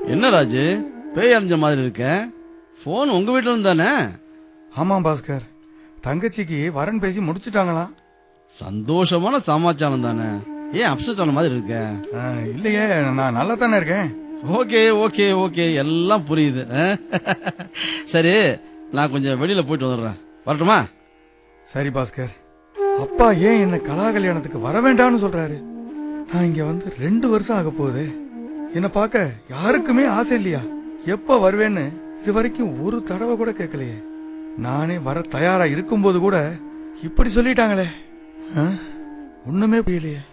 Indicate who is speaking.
Speaker 1: என்ன ராஜு பேய் அறிஞ்ச மாதிரி இருக்க ஃபோன் உங்க வீட்டுல இருந்து தானே
Speaker 2: ஆமாம் பாஸ்கர் தங்கச்சிக்கு வரன் பேசி முடிச்சிட்டாங்களாம்
Speaker 1: சந்தோஷமான சமாச்சாரம் தானே ஏன் அப்செட் ஆன மாதிரி இருக்க
Speaker 2: ஆ, இல்லையே நான் நல்லா தானே இருக்கேன்
Speaker 1: ஓகே ஓகே ஓகே எல்லாம் புரியுது ஆ? சரி நான் கொஞ்சம் வெளியில போயிட்டு வந்துடுறேன் வரட்டுமா
Speaker 2: சரி பாஸ்கர் அப்பா ஏன் என்ன கலா கல்யாணத்துக்கு வர வேண்டாம்னு சொல்றாரு நான் இங்க வந்து ரெண்டு வருஷம் ஆக போகுது என்ன பார்க்க யாருக்குமே ஆசை இல்லையா எப்ப வருவேன்னு இது வரைக்கும் ஒரு தடவை கூட கேட்கலையே நானே வர தயாரா இருக்கும்போது கூட இப்படி சொல்லிட்டாங்களே ஆ? ஒண்ணுமே புரியலையே